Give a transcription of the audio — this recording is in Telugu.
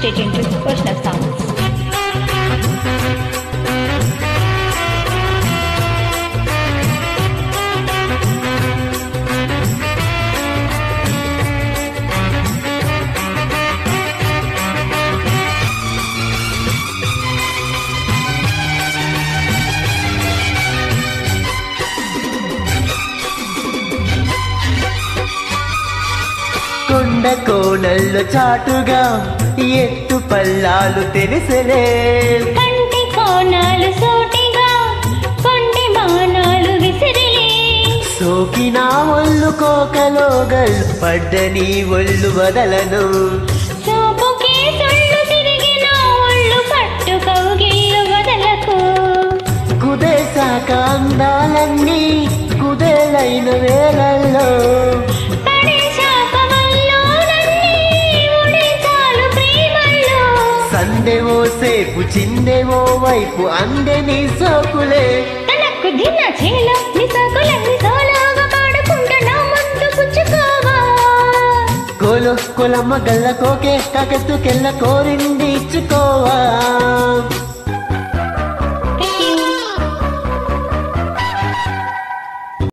Stay tuned to Vaishnav Sounds. కొండ కోణల్లో చాటుగా ఎత్తు పల్లాలు తెలిసలే కంటి కోణాలు సోటిగా కొంటి బాణాలు విసిరిలే సోకిన ఒళ్ళు కోకలోగల్ పడ్డ నీ ఒళ్ళు వదలను చూపుకి సుళ్ళు తిరిగిన ఒళ్ళు పట్టు కౌగిళ్ళు వదలకు కుదేశాక అందాలన్నీ కుదేలైన వేళల్లో పడేశాక వల్లోనన్నీ ఉడిచాలు ప్రేమల్లో సందెవో సేపు చిందెవో వైపు అందే నీ సోకులే తనకు దిన చేల నిసకులన్నీ సోలోగా పాడుకుంటా నా ముందు పుచ్చుకోవా కోలు కొలమ్మ గల్ల కోకే కాకెత్తుకెళ్ళ కోరింది ఇచ్చుకోవా